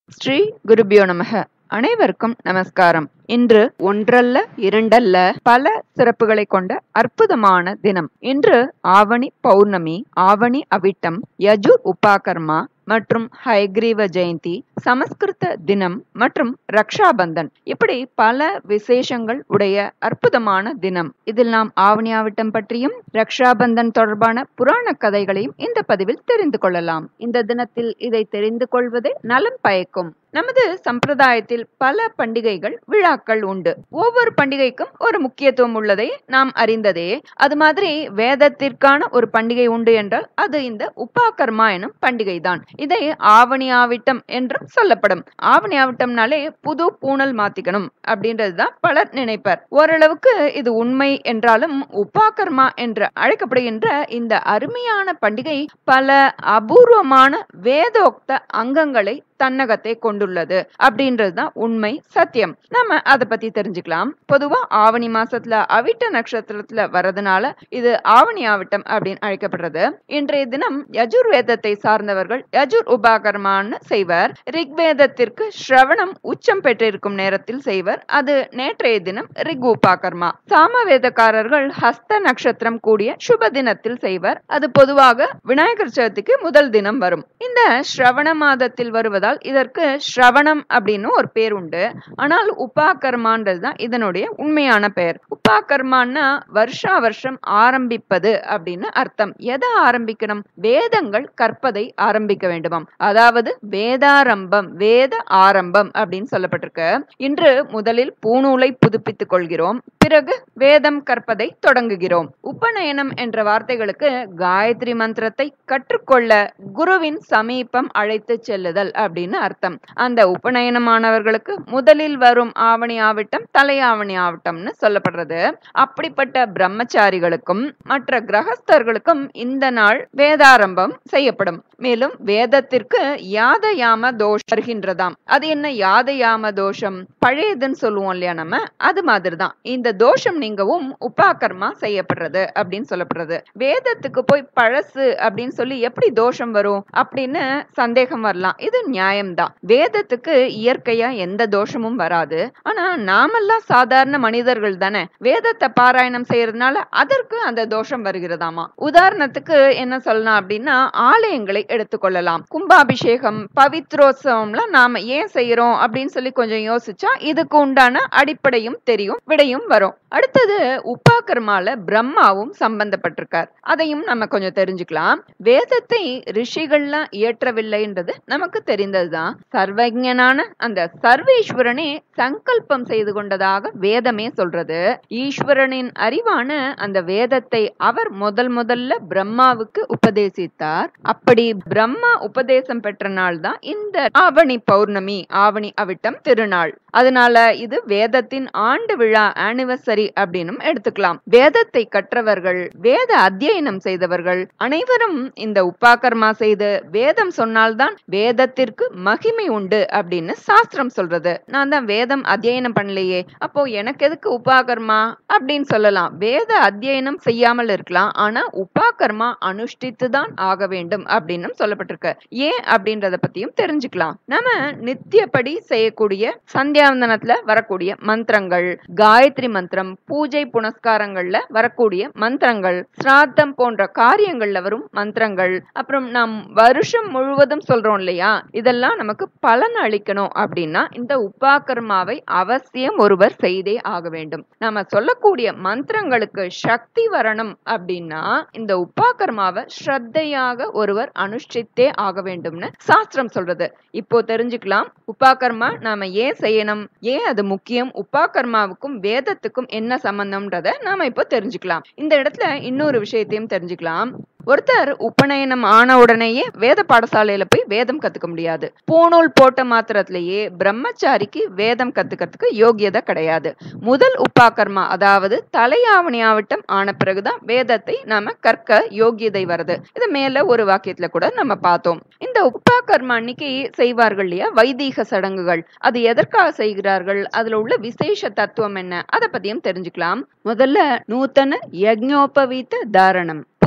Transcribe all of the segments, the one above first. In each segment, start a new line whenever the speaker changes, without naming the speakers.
ஸ்ரீ குருபியோ நமக அனைவருக்கும் நமஸ்காரம் இன்று ஒன்றல்ல இரண்டல்ல பல சிறப்புகளை கொண்ட அற்புதமான தினம் இன்று ஆவணி பௌர்ணமி ஆவணி அவிட்டம் யஜுர் உபாகர்மா மற்றும் ஹயக்ரீவ ஜெயந்தி சமஸ்கிருத தினம் மற்றும் ரக்ஷாபந்தன் இப்படி பல விசேஷங்கள் உடைய அற்புதமான தினம் இதில் நாம் ஆவணி ஆவிட்டம் பற்றியும் ரக்ஷாபந்தன் தொடர்பான புராண கதைகளையும் இந்த பதிவில் தெரிந்து கொள்ளலாம் இந்த தினத்தில் இதை தெரிந்து கொள்வதே நலம் பயக்கும் நமது சம்பிரதாயத்தில் பல பண்டிகைகள் விழாக்கள் உண்டு ஒவ்வொரு பண்டிகைக்கும் ஒரு முக்கியத்துவம் உள்ளதை நாம் அறிந்ததே அது மாதிரி வேதத்திற்கான ஒரு பண்டிகை உண்டு என்றால் அது இந்த உப்பாகர்மா எனும் பண்டிகை தான் இதை ஆவணி ஆவிட்டம் என்றும் சொல்லப்படும் ஆவணி ஆவிட்டம்னாலே புது பூணல் மாத்திக்கணும் அப்படின்றதுதான் பலர் நினைப்பர் ஓரளவுக்கு இது உண்மை என்றாலும் உப்பாகர்மா என்று அழைக்கப்படுகின்ற இந்த அருமையான பண்டிகை பல அபூர்வமான வேதோக்த அங்கங்களை தன்னகத்தை கொண்டுள்ளது அப்படின்றதுதான் உண்மை சத்தியம் நம்ம அதை பத்தி தெரிஞ்சுக்கலாம் பொதுவா ஆவணி மாசத்துல அவிட்ட நட்சத்திரத்துல வரதுனால இது ஆவணி ஆவிட்டம் அப்படின்னு அழைக்கப்படுறது இன்றைய தினம் யஜுர் வேதத்தை சார்ந்தவர்கள் யஜுர் உபாகரமான்னு செய்வர் ரிக்வேதத்திற்கு ஸ்ரவணம் உச்சம் பெற்றிருக்கும் நேரத்தில் செய்வர் அது நேற்றைய தினம் ரிக் உபாகர்மா சாம வேதக்காரர்கள் ஹஸ்த நட்சத்திரம் கூடிய சுப தினத்தில் செய்வர் அது பொதுவாக விநாயகர் சதுர்த்திக்கு முதல் தினம் வரும் இந்த ஸ்ரவண மாதத்தில் வருவதால் இதற்கு ஸ்ரவணம் அப்படின்னு ஒரு பேர் உண்டு ஆனால் உபாகர்மான்றது தான் இதனுடைய உண்மையான பெயர் உபாகர்மான்னா வருஷா வருஷம் ஆரம்பிப்பது அப்படின்னு அர்த்தம் எதை ஆரம்பிக்கணும் வேதங்கள் கற்பதை ஆரம்பிக்க வேண்டுமாம் அதாவது வேதாரம்பம் வேத ஆரம்பம் அப்படின்னு சொல்லப்பட்டிருக்கு இன்று முதலில் பூநூலை புதுப்பித்துக் கொள்கிறோம் பிறகு வேதம் கற்பதை தொடங்குகிறோம் உபநயனம் என்ற வார்த்தைகளுக்கு காயத்ரி மந்திரத்தை கற்றுக்கொள்ள குருவின் சமீபம் அழைத்து செல்லுதல் அப்படின்னு அர்த்தம் அந்த உபநயனமானவர்களுக்கு முதலில் வரும் ஆவணி ஆவிட்டம் தலையாவணி ஆவிட்டம்னு சொல்லப்படுறது அப்படிப்பட்ட பிரம்மச்சாரிகளுக்கும் மற்ற கிரகஸ்தர்களுக்கும் இந்த நாள் வேதாரம்பம் செய்யப்படும் மேலும் வேதத்திற்கு யாதயாம தோஷம் வருகின்றதாம் அது என்ன யாதயாம தோஷம் பழையதுன்னு சொல்லுவோம் இல்லையா நம்ம அது மாதிரிதான் இந்த தோஷம் நீங்கவும் உபாகர்மா செய்யப்படுறது அப்படின்னு சொல்லப்படுறது வேதத்துக்கு போய் பழசு அப்படின்னு சொல்லி எப்படி தோஷம் வரும் அப்படின்னு சந்தேகம் வரலாம் இது நியாயம்தான் வேதத்துக்கு இயற்கையா எந்த தோஷமும் வராது ஆனா நாமெல்லாம் சாதாரண மனிதர்கள் தானே வேதத்தை பாராயணம் செய்யறதுனால அதற்கு அந்த தோஷம் வருகிறதாமா உதாரணத்துக்கு என்ன சொல்லலாம் அப்படின்னா ஆலயங்களை எடுத்துக்கொள்ளலாம் கும்பாபிஷேகம் பவித்ரோத்சவம்லாம் நாம ஏன் செய்யறோம் அப்படின்னு சொல்லி கொஞ்சம் யோசிச்சா இதுக்கு உண்டான அடிப்படையும் தெரியும் விடையும் வரும் அடுத்தது உப்பாக்கர்மால பிரம்மாவும் சம்பந்தப்பட்டிருக்கார் அதையும் நம்ம கொஞ்சம் தெரிஞ்சுக்கலாம் வேதத்தை ரிஷிகள்லாம் இயற்றவில்லைன்றது நமக்கு தெரிந்ததுதான் சர்வஜனான அந்த சர்வேஸ்வரனே சங்கல்பம் செய்து கொண்டதாக வேதமே சொல்றது ஈஸ்வரனின் அறிவான அந்த வேதத்தை அவர் முதல் முதல்ல பிரம்மாவுக்கு உபதேசித்தார் அப்படி பிரம்மா உபதேசம் பெற்ற நாள் தான் இந்த ஆவணி பௌர்ணமி ஆவணி அவிட்டம் திருநாள் அதனால இது வேதத்தின் ஆண்டு விழா ஆனிவர்சரி அப்படின்னும் எடுத்துக்கலாம் வேதத்தை கற்றவர்கள் வேத அத்தியனம் செய்தவர்கள் அனைவரும் இந்த உப்பாக்கர்மா செய்து வேதம் சொன்னால்தான் வேதத்திற்கு மகிமை உண்டு அப்படின்னு சாஸ்திரம் சொல்றது நான் தான் வேதம் அத்தியனம் பண்ணலையே அப்போ எனக்கு எதுக்கு உபாகர்மா அப்படின்னு சொல்லலாம் வேத அத்தியனம் செய்யாமல் இருக்கலாம் ஆனா உபாகர்மா அனுஷ்டித்து தான் ஆக வேண்டும் அப்படின்னு சொல்லப்பட்டிருக்கு ஏன் அப்படின்றத பத்தியும் தெரிஞ்சுக்கலாம் நம்ம நித்தியப்படி செய்யக்கூடிய சந்தியாவந்தனத்துல வரக்கூடிய மந்திரங்கள் காயத்ரி மந்திரம் பூஜை புனஸ்காரங்கள்ல வரக்கூடிய மந்திரங்கள் சிராத்தம் போன்ற காரியங்கள்ல வரும் மந்திரங்கள் அப்புறம் நாம் வருஷம் முழுவதும் சொல்றோம் இல்லையா இதெல்லாம் நமக்கு பலன் அளிக்கணும் அப்படின்னா இந்த உப்பாக்கர்மாவை அவசியம் ஒருவர் செய்தே ஆக வேண்டும் நாம சொல்லக்கூடிய மந்திரங்களுக்கு சக்தி வரணும் அப்படின்னா இந்த உப்பாக்கர்மாவை ஸ்ரத்தையாக ஒருவர் அனுஷ்டித்தே ஆக வேண்டும்னு சாஸ்திரம் சொல்றது இப்போ தெரிஞ்சுக்கலாம் உப்பாக்கர்மா நாம ஏன் செய்யணும் ஏன் அது முக்கியம் உப்பாக்கர்மாவுக்கும் வேதத்துக்கும் என்ன சம்பந்தம்ன்றத நாம இப்போ தெரிஞ்சுக்கலாம் இந்த இடத்துல இன்னொரு விஷயத்தையும் தெரிஞ்சுக்கலாம் ஒருத்தர் உபநயனம் ஆன உடனேயே வேத பாடசாலையில போய் வேதம் கத்துக்க முடியாது பூணூல் போட்ட மாத்திரத்திலேயே பிரம்மச்சாரிக்கு வேதம் கத்துக்கிறதுக்கு யோகியதை கிடையாது முதல் உப்பாக்கர்மா அதாவது தலையாவணி ஆவட்டம் ஆன பிறகுதான் வேதத்தை நாம கற்க யோகியதை வருது இது மேல ஒரு வாக்கியத்துல கூட நம்ம பார்த்தோம் இந்த உப்பாக்கர்மா அன்னைக்கு செய்வார்கள் இல்லையா வைதீக சடங்குகள் அது எதற்காக செய்கிறார்கள் அதுல உள்ள விசேஷ தத்துவம் என்ன அதை பத்தியும் தெரிஞ்சுக்கலாம் முதல்ல நூத்தன யக்ஞோபவீத்த தாரணம் புது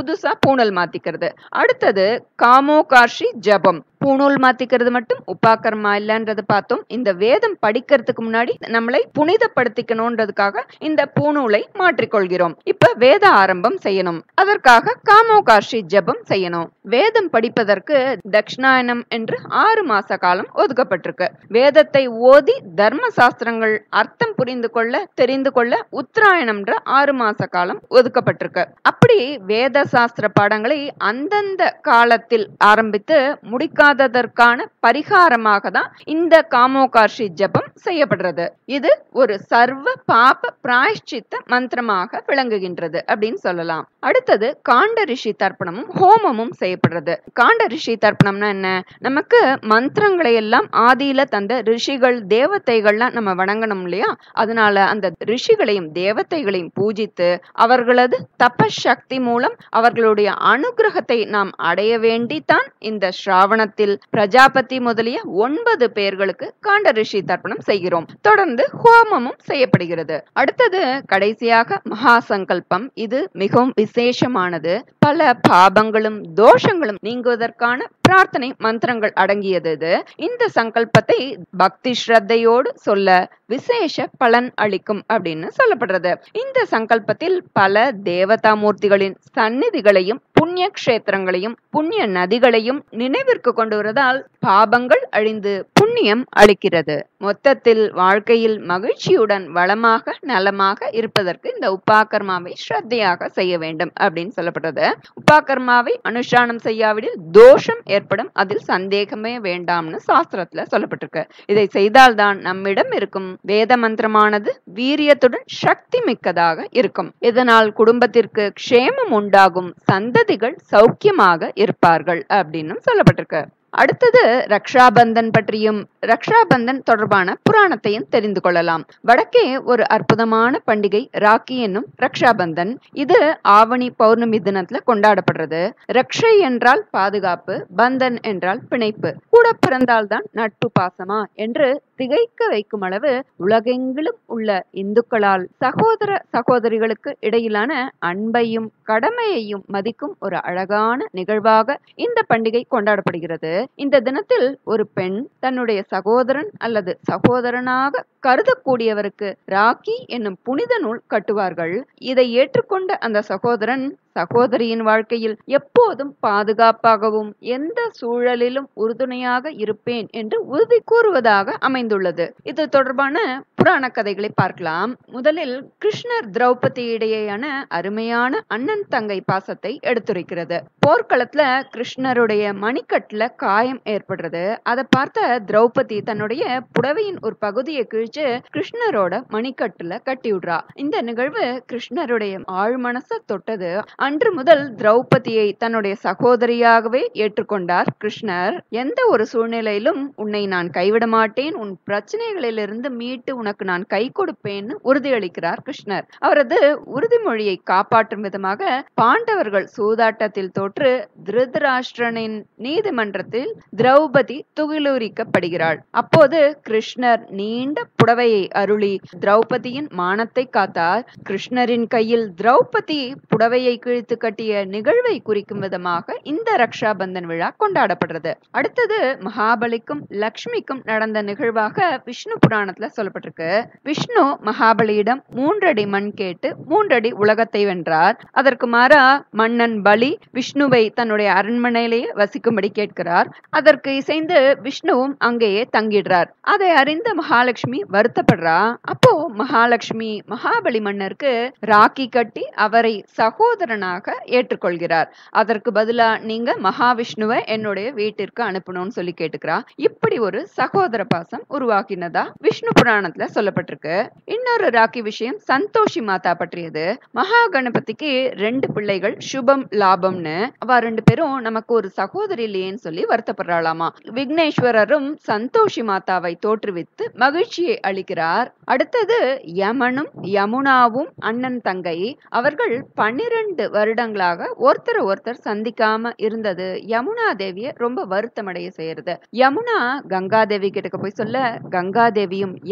புதுசா பூணல் மாத்திக்கிறது அடுத்தது காமோகார்ஷி ஜபம் பூணூல் மாத்திக்கிறது மட்டும் உபாக்கர்மா இல்லன்றத பார்த்தோம் இந்த வேதம் படிக்கிறதுக்கு முன்னாடி நம்மளை புனிதப்படுத்திக்கணும்ன்றதுக்காக இந்த பூணூலை மாற்றிக்கொள்கிறோம் இப்ப வேத ஆரம்பம் செய்யணும் அதற்காக காமோகார்ஷி ஜபம் செய்யணும் வேதம் படிப்பதற்கு தக்ஷணாயனம் என்று ஆறு மாச காலம் ஒதுக்கப்பட்டிருக்கு வேதத்தை ஓதி தர்ம சாஸ்திரங்கள் அர்த்தம் புரிந்து கொள்ள தெரிந்து கொள்ள உத்தராயணம்ன்ற ஆறு மாச காலம் ஒதுக்கப்பட்டிருக்கு அப்படி வேத சாஸ்திர பாடங்களை அந்தந்த காலத்தில் ஆரம்பித்து முடிக்காததற்கான பரிகாரமாக தான் இந்த காமோகார்ஷி ஜபம் செய்யப்படுறது இது ஒரு சர்வ பாப பிராயஷ்சித்த மந்திரமாக விளங்குகின்றது அப்படின்னு சொல்லலாம் அடுத்தது காண்ட ரிஷி தர்ப்பணமும் ஹோமமும் செய்யப்படுறது காண்ட ரிஷி தர்ப்பணம்னா என்ன நமக்கு மந்திரங்களை எல்லாம் ஆதியில தந்த ரிஷிகள் தேவதைகள்லாம் நம்ம வணங்கணும் இல்லையா அதனால அந்த ரிஷிகளையும் தேவதைகளையும் பூஜித்து அவர்களது தபசக்தி மூலம் அவர்களுடைய அனுகிரகத்தை நாம் அடைய வேண்டித்தான் இந்த ஸ்ராவணத்தில் பிரஜாபதி முதலிய ஒன்பது பேர்களுக்கு காண்ட ரிஷி தர்ப்பணம் செய்கிறோம் தொடர்ந்து ஹோமமும் செய்யப்படுகிறது அடுத்தது கடைசியாக மகா சங்கல்பம் இது மிகவும் விசேஷமானது பல பாபங்களும் தோஷங்களும் நீங்குவதற்கான பிரார்த்தனை மந்திரங்கள் அடங்கியது இது இந்த சங்கல்பத்தை பக்தி ஸ்ரத்தையோடு சொல்ல விசேஷ பலன் அளிக்கும் அப்படின்னு சொல்லப்படுறது இந்த சங்கல்பத்தில் பல தேவதா மூர்த்திகளின் சந்நிதிகளையும் புண்ணிய கஷேத்திரங்களையும் புண்ணிய நதிகளையும் நினைவிற்கு கொண்டு வருவதால் பாபங்கள் அழிந்து புண்ணியம் அளிக்கிறது மொத்தத்தில் வாழ்க்கையில் மகிழ்ச்சியுடன் வளமாக நலமாக இருப்பதற்கு இந்த உப்பாக்கர்மாவை ஸ்ரத்தையாக செய்ய வேண்டும் அப்படின்னு சொல்லப்படுறது உப்பாக்கர்மாவை அனுஷ்டானம் செய்யாவிடில் தோஷம் ஏற்படும் அதில் சந்தேகமே வேண்டாம்னு சாஸ்திரத்துல சொல்லப்பட்டிருக்கு இதை செய்தால்தான் நம்மிடம் இருக்கும் வேத மந்திரமானது வீரியத்துடன் சக்தி மிக்கதாக இருக்கும் இதனால் குடும்பத்திற்கு க்ஷேமம் உண்டாகும் சந்ததிகள் சௌக்கியமாக இருப்பார்கள் அப்படின்னு சொல்லப்பட்டிருக்கு அடுத்தது ரக்ஷாபந்தன் பற்றியும் ரக்ஷாபந்தன் தொடர்பான புராணத்தையும் தெரிந்து கொள்ளலாம் வடக்கே ஒரு அற்புதமான பண்டிகை ராக்கி என்னும் ரக்ஷாபந்தன் இது ஆவணி பௌர்ணமி தினத்துல கொண்டாடப்படுறது ரக்ஷை என்றால் பாதுகாப்பு பந்தன் என்றால் பிணைப்பு கூட பிறந்தால்தான் நட்பு பாசமா என்று திகைக்க வைக்கும் அளவு உலகெங்கிலும் உள்ள இந்துக்களால் சகோதர சகோதரிகளுக்கு இடையிலான அன்பையும் கடமையையும் மதிக்கும் ஒரு அழகான நிகழ்வாக இந்த பண்டிகை கொண்டாடப்படுகிறது இந்த தினத்தில் ஒரு பெண் தன்னுடைய சகோதரன் அல்லது சகோதரனாக கருதக்கூடியவருக்கு ராக்கி என்னும் புனித நூல் கட்டுவார்கள் இதை ஏற்றுக்கொண்ட அந்த சகோதரன் சகோதரியின் வாழ்க்கையில் எப்போதும் பாதுகாப்பாகவும் எந்த சூழலிலும் உறுதுணையாக இருப்பேன் என்று உறுதி கூறுவதாக அமைந்துள்ளது இது தொடர்பான புராண கதைகளை பார்க்கலாம் முதலில் கிருஷ்ணர் திரௌபதி இடையேயான அருமையான அண்ணன் தங்கை பாசத்தை எடுத்துரைக்கிறது போர்க்களத்துல கிருஷ்ணருடைய மணிக்கட்டுல காயம் ஏற்படுறது அதை பார்த்த திரௌபதி தன்னுடைய புடவையின் ஒரு பகுதியை கிழிச்சு கிருஷ்ணரோட மணிக்கட்டுல கட்டி விடுறா இந்த நிகழ்வு கிருஷ்ணருடைய ஆழ் மனச தொட்டது அன்று முதல் திரௌபதியை தன்னுடைய சகோதரியாகவே ஏற்றுக்கொண்டார் கிருஷ்ணர் எந்த ஒரு சூழ்நிலையிலும் உன்னை நான் கைவிட மாட்டேன் உன் பிரச்சனைகளிலிருந்து மீட்டு உனக்கு நான் கை கொடுப்பேன்னு உறுதியளிக்கிறார் கிருஷ்ணர் அவரது உறுதிமொழியை காப்பாற்றும் விதமாக பாண்டவர்கள் சூதாட்டத்தில் தோற்று திருதராஷ்டிரனின் நீதிமன்றத்தில் திரௌபதி துகிலூரிக்கப்படுகிறாள் அப்போது கிருஷ்ணர் நீண்ட புடவையை அருளி திரௌபதியின் மானத்தை காத்தார் கிருஷ்ணரின் கையில் திரௌபதி புடவையை கிழித்து கட்டிய நிகழ்வை குறிக்கும் விதமாக இந்த ரக்ஷாபந்தன் விழா கொண்டாடப்படுறது அடுத்தது மகாபலிக்கும் லக்ஷ்மிக்கும் நடந்த நிகழ்வாக விஷ்ணு புராணத்துல சொல்லப்பட்டிருக்கு விஷ்ணு மகாபலியிடம் மூன்றடி மண் கேட்டு மூன்றடி உலகத்தை வென்றார் அதற்கு மாறா மன்னன் பலி விஷ்ணுவை தன்னுடைய அரண்மனையிலேயே வசிக்கும்படி கேட்கிறார் அதற்கு இசைந்து விஷ்ணுவும் அங்கேயே தங்கிடுறார் அதை அறிந்த மகாலட்சுமி வருத்தப்படுறா அப்போ மகாலட்சுமி மகாபலி மன்னருக்கு ராக்கி கட்டி அவரை சகோதரனாக ஏற்றுக்கொள்கிறார் அதற்கு பதிலா நீங்க மகாவிஷ்ணுவை என்னுடைய வீட்டிற்கு அனுப்பணும்னு சொல்லி கேட்டுக்கிறா இப்படி ஒரு சகோதர பாசம் உருவாக்கினதா விஷ்ணு புராணத்துல சொல்லப்பட்டிருக்கு இன்னொரு ராக்கி விஷயம் சந்தோஷி மாதா பற்றியது மகா கணபதிக்கு ரெண்டு பிள்ளைகள் சுபம் லாபம்னு அவ ரெண்டு பேரும் நமக்கு ஒரு சகோதரி இல்லையேன்னு சொல்லி வருத்தப்படுறாளாமா விக்னேஸ்வரரும் சந்தோஷி மாதாவை தோற்றுவித்து மகிழ்ச்சியை அளிக்கிறார் அடுத்தது யமனும் யமுனாவும் அண்ணன் தங்கை அவர்கள் பன்னிரண்டு வருடங்களாக ஒருத்தர் ஒருத்தர் சந்திக்காம இருந்தது யமுனா தேவிய ரொம்ப வருத்தமடைய செய்யறது யமுனா கங்காதேவி கிட்ட போய் சொல்ல கங்காதேவியும் யமனை போய்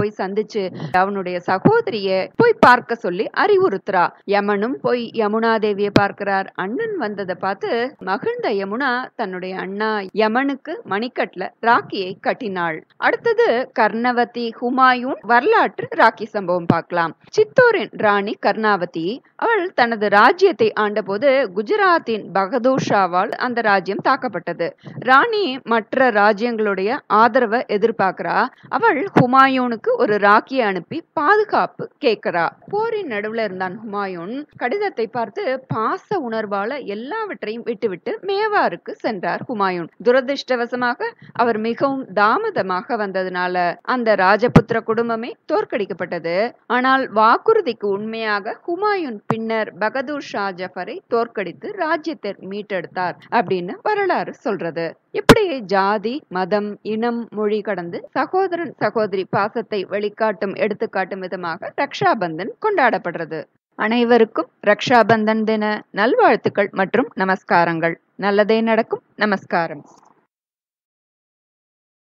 போய் சந்திச்சு அவனுடைய சகோதரிய போய் பார்க்க சொல்லி அறிவுறுத்துறா யமனும் போய் யமுனா தேவியை பார்க்கிறார் அண்ணன் வந்ததை பார்த்து மகிழ்ந்த யமுனா தன்னுடைய அண்ணா யமனுக்கு மணிக்கட்டுல ராக்கியை கட்டினாள் அடுத்தது கர்ணவதி ஹுமாயூன் வரலாற்று ராக்கி சம்பவம் பார்க்கலாம் சித்தூரின் ராணி கர்ணாவதி அவள் தனது ராஜ்யத்தை ஆண்டபோது குஜராத்தின் பகதூர் ஷாவால் அந்த ராஜ்யம் தாக்கப்பட்டது ராணி மற்ற ராஜ்யங்களுடைய ஆதரவை எதிர்பார்க்கிறா அவள் ஹுமாயூனுக்கு ஒரு ராக்கியை அனுப்பி பாதுகாப்பு கேட்கிறா போரின் நடுவுல இருந்தான் ஹுமாயூன் கடிதத்தை பார்த்து பாச உணர்வால எல்லாவற்றையும் விட்டுவிட்டு மேவாருக்கு சென்றார் ஹுமாயூன் துரதிருஷ்டவசமாக அவர் மிகவும் தாமதமாக வந்ததுனால அந்த ராஜபுத்திர குடும்பமே தோற்கடிக்கப்பட்டது ஆனால் வாக்குறுதிக்கு உண்மையாக ஹுமாயூன் பின்னர் பகதூர் ஷா ஜஃபரை தோற்கடித்து ராஜ்யத்தை மீட்டெடுத்தார் அப்படின்னு வரலாறு சொல்றது இப்படி ஜாதி மதம் இனம் மொழி கடந்து சகோதரன் சகோதரி பாசத்தை வெளிக்காட்டும் எடுத்துக்காட்டும் விதமாக ரக்ஷாபந்தன் கொண்டாடப்படுறது அனைவருக்கும் ரக்ஷாபந்தன் தின நல்வாழ்த்துக்கள் மற்றும் நமஸ்காரங்கள் நல்லதே நடக்கும் நமஸ்காரம்